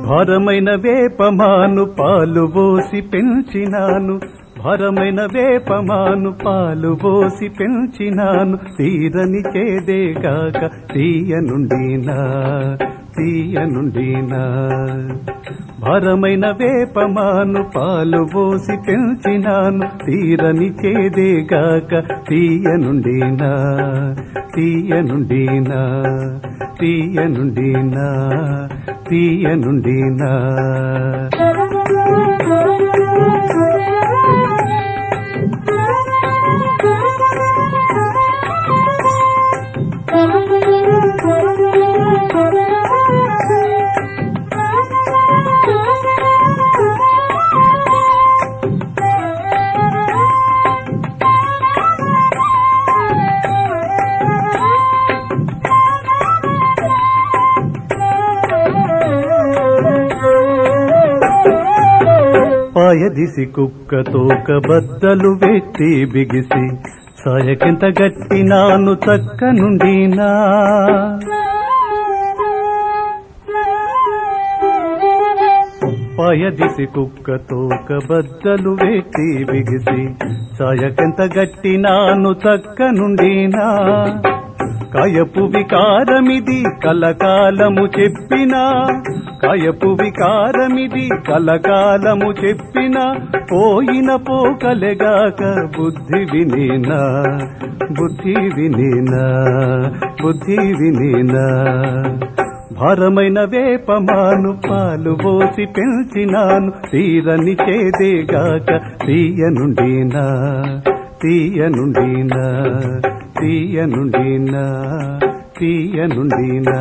భారమైన వేపమాను పాలు పోసి పెంచినాను భారమైన వేపమాను పాలు పోసి పెంచినాను తీరని చేదేగాక తీయ నుండినా తీయ నుండినా భారమైన వేపమాను పాలు పోసి పెంచినాను తీరని చేదేగాక తీయ నుండినా తీయ నుండినా తీయ నుండినా తీయ నుండినా పాయదిసి కుక్క తోక బద్దలు వెట్టి బిగిసి సాయకింత గట్టినాను చక్క నుండినా పాయదిసి కుక్క తోక బద్దలు వెట్టి బిగిసి సాయకింత గట్టినాను చక్క నుండినా కాయపు వికారమిది కలకాలము చెప్పినా కాయపు వికారమిది కలకాలము చెప్పినా పోయిన పోకలెగాక బుద్ధి వినేనా బుద్ధి వినేనా బుద్ధి వినేనా భారమైన వేపమాను పాలు పోసి పెంచినాను తీరని చేదేగాక తీయ నుండినా తీయ నుండినా తీయ నుండినా తీయ నుండినా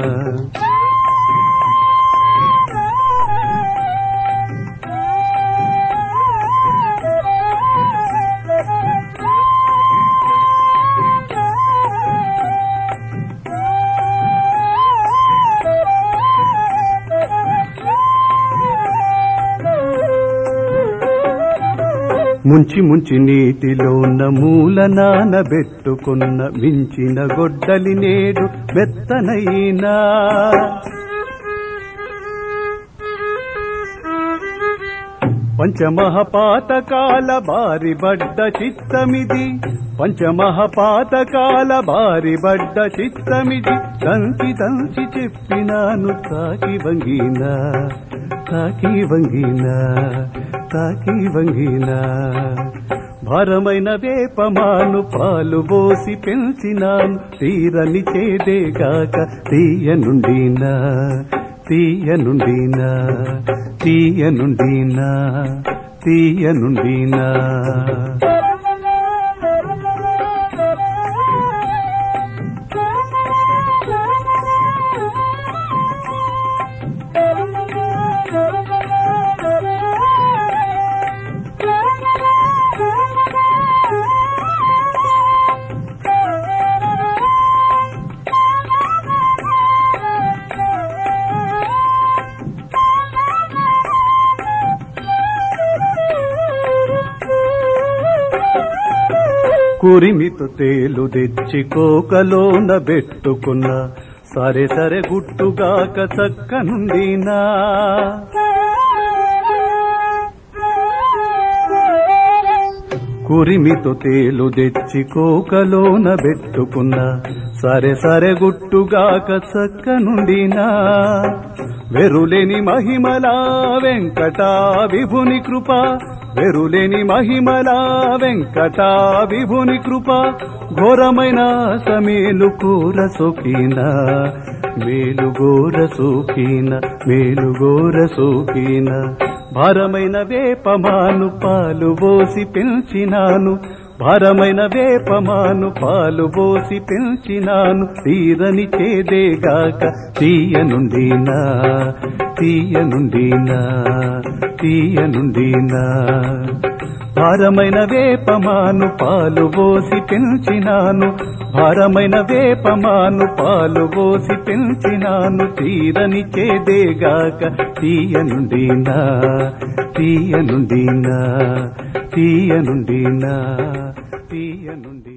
ముంచి ముంచి నీటిలోన మూల నానబెట్టుకున్న మించిన గొడ్డలి నేడు మెత్తనైనా పంచమహపాతకాల బారి బడ్డ చిత్తమిది పంచమహపాతకాల బారి బడ్డ చిత్తమిది తంచి తంచి చెప్పినాను తాకి వంగినా తాకి వంగినా తాకి వంగినా భారమైన వేపమాను పాలు పోసి పెంచినాను తీరని చేదేగాక తీయ నుండినా తీయ నుండినా తీయ నుండినా తీయ నుండినా కురిమితో తేలు తెచ్చి కోకలోన పెట్టుకున్న సరే సరే గుట్టుగాక చక్క నుండినా కురిమితో తేలు తెచ్చి కోకలోన పెట్టుకున్న సరే సరే గుట్టుగాక చక్క నుండినా వెరులేని మహిమలా వెంకటా విభుని కృప వెరులేని మహిమలా వెంకటా విభుని కృప ఘోరమైన సమేలు కూర సోకిన మేలు గోర సోకిన మేలు గోర సోకిన భారమైన వేపమాను పాలు పోసి పెంచినాను భారమైన వేపమాను పాలు పోసి పెంచినాను తీరని చేదేగాక తీయ నుండినా తీయ నుండినా తీయ నుండినా భారమైన వేపమాను పాలు పోసి పెంచినాను భారమైన వేపమాను పాలు పోసి పెంచినాను తీరని చేదేగాక తీయ నుండినా తీయ నుండినా తీయ నుండినా తీయ నుండి